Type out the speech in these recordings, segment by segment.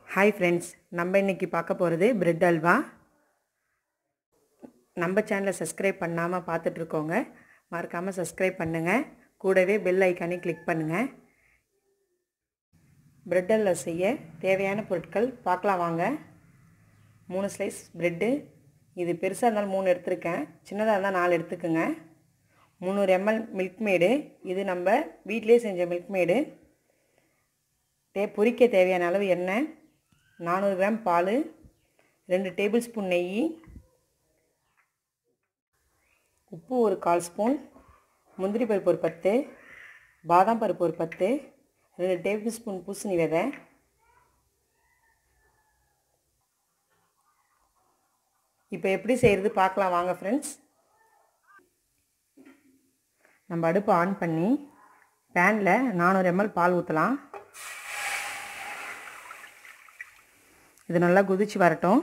hi friends நம்ம இன்றைக்கி பார்க்க போகிறது பிரெட் அல்வா நம்ம சேனலை சப்ஸ்கிரைப் பண்ணாமல் பார்த்துட்ருக்கோங்க மறக்காமல் சப்ஸ்கிரைப் பண்ணுங்கள் கூடவே பெல் ஐக்கானே கிளிக் பண்ணுங்கள் பிரெட் அல்வா செய்ய தேவையான பொருட்கள் பார்க்கலாம் வாங்க மூணு ஸ்லைஸ் ப்ரெட்டு இது பெருசாக இருந்தாலும் மூணு எடுத்திருக்கேன் சின்னதாக இருந்தால் நாலு எடுத்துக்கோங்க முந்நூறு எம்எல் மில்க் மேடு இது நம்ம வீட்டிலே செஞ்ச மில்க் மேடு தே பொரிக்க தேவையான அளவு எண்ணெய் நானூறு கிராம் பால் ரெண்டு டேபிள் ஸ்பூன் நெய் உப்பு ஒரு கால் ஸ்பூன் முந்திரி பருப்பு ஒரு பத்து பாதாம் பருப்பு ஒரு பத்து ரெண்டு டேபிள் ஸ்பூன் பூசணி விதை இப்போ எப்படி செய்கிறது பார்க்கலாம் வாங்க ஃப்ரெண்ட்ஸ் நம்ம அடுப்பு ஆன் பண்ணி பேனில் நானூறு எம்எல் பால் ஊற்றலாம் இது நல்லா குதிச்சு வரட்டும்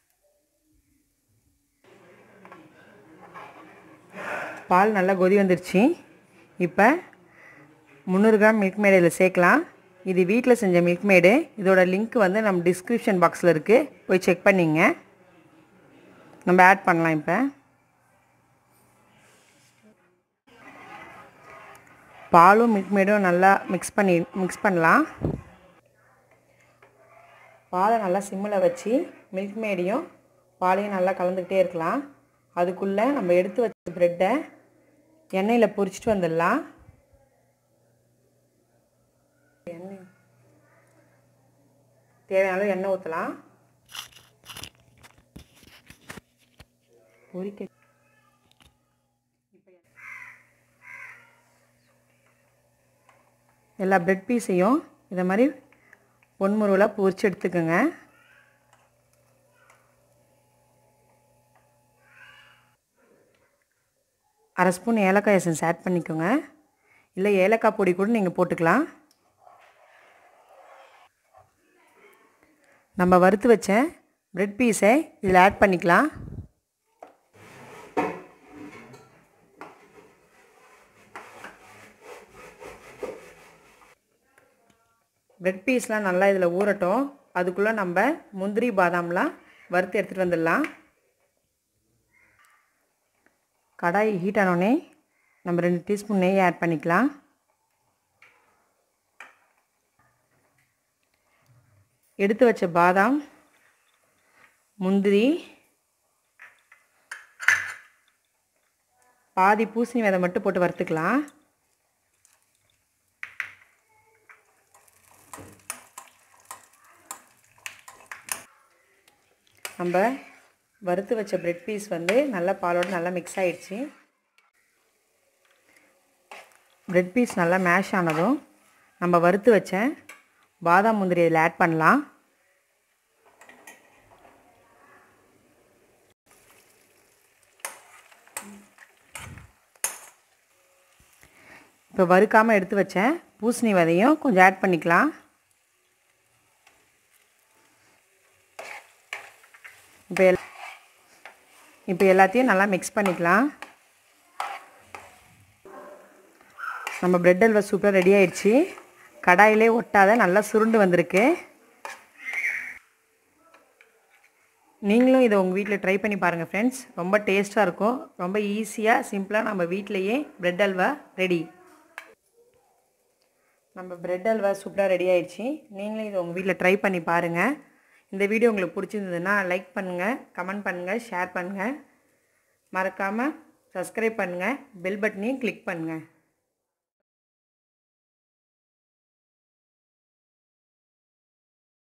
பால் நல்லா கொதி வந்துருச்சு இப்போ முந்நூறு கிராம் மில்க் மேடு இதில் சேர்க்கலாம் இது வீட்டில் செஞ்ச மில்க் மேடு இதோட லிங்க் வந்து நம்ம டிஸ்கிரிப்ஷன் பாக்ஸில் இருக்குது போய் செக் பண்ணிங்க நம்ம ஆட் பண்ணலாம் இப்போ பாலும் மில்க் மேடும் நல்லா மிக்ஸ் பண்ணி மிக்ஸ் பண்ணலாம் பாலை நல்லா சிம்மில் வச்சு மில்க் மேடையும் பாலையும் நல்லா கலந்துக்கிட்டே இருக்கலாம் அதுக்குள்ளே நம்ம எடுத்து வச்ச ப்ரெட்டை எண்ணெயில் பொரிச்சிட்டு வந்துடலாம் எண்ணெய் தேவையான அளவு எண்ணெய் ஊற்றலாம் பொரிக்க எல்லா ப்ரெட் பீஸையும் இதை மாதிரி பொன்முருவலாக பொரிச்சு எடுத்துக்கோங்க அரை ஸ்பூன் ஏலக்காய் எசன்ஸ் ஆட் பண்ணிக்கோங்க இல்லை ஏலக்காய் பொடி கூட நீங்கள் போட்டுக்கலாம் நம்ம வறுத்து வச்ச ப்ரெட் பீஸை இதில் ஆட் பண்ணிக்கலாம் ப்ரெட் பீஸ்லாம் நல்லா இதில் ஊறட்டும் அதுக்குள்ளே நம்ம முந்திரி பாதாம்லாம் வறுத்து எடுத்துகிட்டு வந்துடலாம் கடாய் ஹீட் ஆனோடனே நம்ம ரெண்டு டீஸ்பூன் நெய் ஆட் பண்ணிக்கலாம் எடுத்து வச்ச பாதாம் முந்திரி பாதி பூசணி விதை மட்டும் போட்டு வறுத்துக்கலாம் நம்ம வறுத்து வச்ச ப்ரெட் பீஸ் வந்து நல்லா பாலோடு நல்லா மிக்ஸ் ஆகிடுச்சு ப்ரெட் பீஸ் நல்லா மேஷ் ஆனதும் நம்ம வறுத்து வச்ச பாதாம் முந்திரி இதில் ஆட் பண்ணலாம் இப்போ வறுக்காமல் எடுத்து வச்சேன் பூசணி விதையும் கொஞ்சம் ஆட் பண்ணிக்கலாம் இப்போ எல் இப்போ எல்லாத்தையும் நல்லா மிக்ஸ் பண்ணிக்கலாம் நம்ம ப்ரெட் அல்வா சூப்பராக ரெடி ஆயிடுச்சு கடாயிலே ஒட்டாத நல்லா சுருண்டு வந்திருக்கு நீங்களும் இதை உங்கள் வீட்டில் ட்ரை பண்ணி பாருங்கள் ஃப்ரெண்ட்ஸ் ரொம்ப டேஸ்ட்டாக இருக்கும் ரொம்ப ஈஸியாக சிம்பிளாக நம்ம வீட்டிலையே ப்ரெட் அல்வா ரெடி நம்ம ப்ரெட் அல்வா சூப்பராக ரெடி ஆயிடுச்சு நீங்களும் இதை உங்கள் வீட்டில் ட்ரை பண்ணி பாருங்கள் இந்த வீடியோ உங்களுக்கு பிடிச்சிருந்ததுன்னா லைக் பண்ணுங்கள் கமெண்ட் பண்ணுங்கள் ஷேர் பண்ணுங்கள் மறக்காமல் சப்ஸ்கிரைப் பண்ணுங்கள் பெல் பட்டனையும் கிளிக் பண்ணுங்கள்